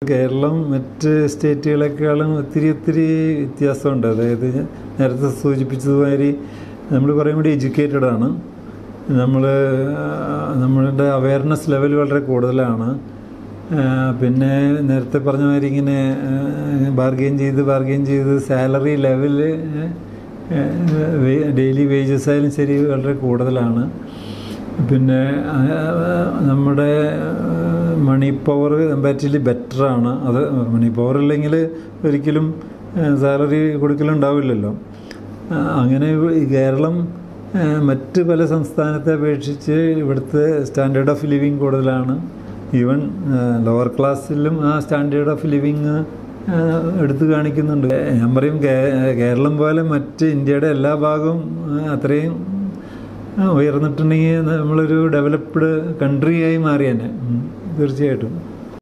കേരളം മറ്റ് സ്റ്റേറ്റുകളെക്കാളും ഒത്തിരി ഒത്തിരി വ്യത്യാസമുണ്ട് അതായത് നേരത്തെ സൂചിപ്പിച്ചതുമാതിരി നമ്മൾ കുറേ കൂടി എഡ്യൂക്കേറ്റഡ് ആണ് നമ്മൾ നമ്മളുടെ അവയർനെസ് ലെവൽ വളരെ കൂടുതലാണ് ആ, പിന്നെ നേരത്തെ പറഞ്ഞ മാതിരി ഇങ്ങനെ ബാർഗെയിൻ ചെയ്ത് ബാർഗെയിൻ ചെയ്ത് സാലറി ലെവൽ ഡെയിലി വേജസ് ആയാലും ശരി വളരെ കൂടുതലാണ് പിന്നെ ആ, നമ്മുടെ മണി പവർ കമ്പാരിറ്റീവ്ലി ബെറ്ററാണ് അത് മണി പവർ ഇല്ലെങ്കിൽ ഒരിക്കലും സാലറി കൊടുക്കലുണ്ടാവില്ലല്ലോ ആ, അങ്ങനെ ഈ കേരളം ആ, മറ്റ് പല സംസ്ഥാനത്തെ അപേക്ഷിച്ച് ഇവിടുത്തെ സ്റ്റാൻഡേർഡ് ഓഫ് ലിവിങ് കൂടുതലാണ് ഈവൻ ലോവർ ക്ലാസ്സിലും ആ സ്റ്റാൻഡേർഡ് ഓഫ് ലിവിങ് എടുത്തു കാണിക്കുന്നുണ്ട് ഞാൻ പറയും കേ- കേരളം പോലെ മറ്റ് ഇന്ത്യയുടെ എല്ലാ ഭാഗവും ആ, അത്രയും ആ, ഉയർന്നിട്ടുണ്ടെങ്കിൽ നമ്മളൊരു ഡെവലപ്ഡ് കൺട്രിയായി മാറിയേനെ ഉം, തീർച്ചയായിട്ടും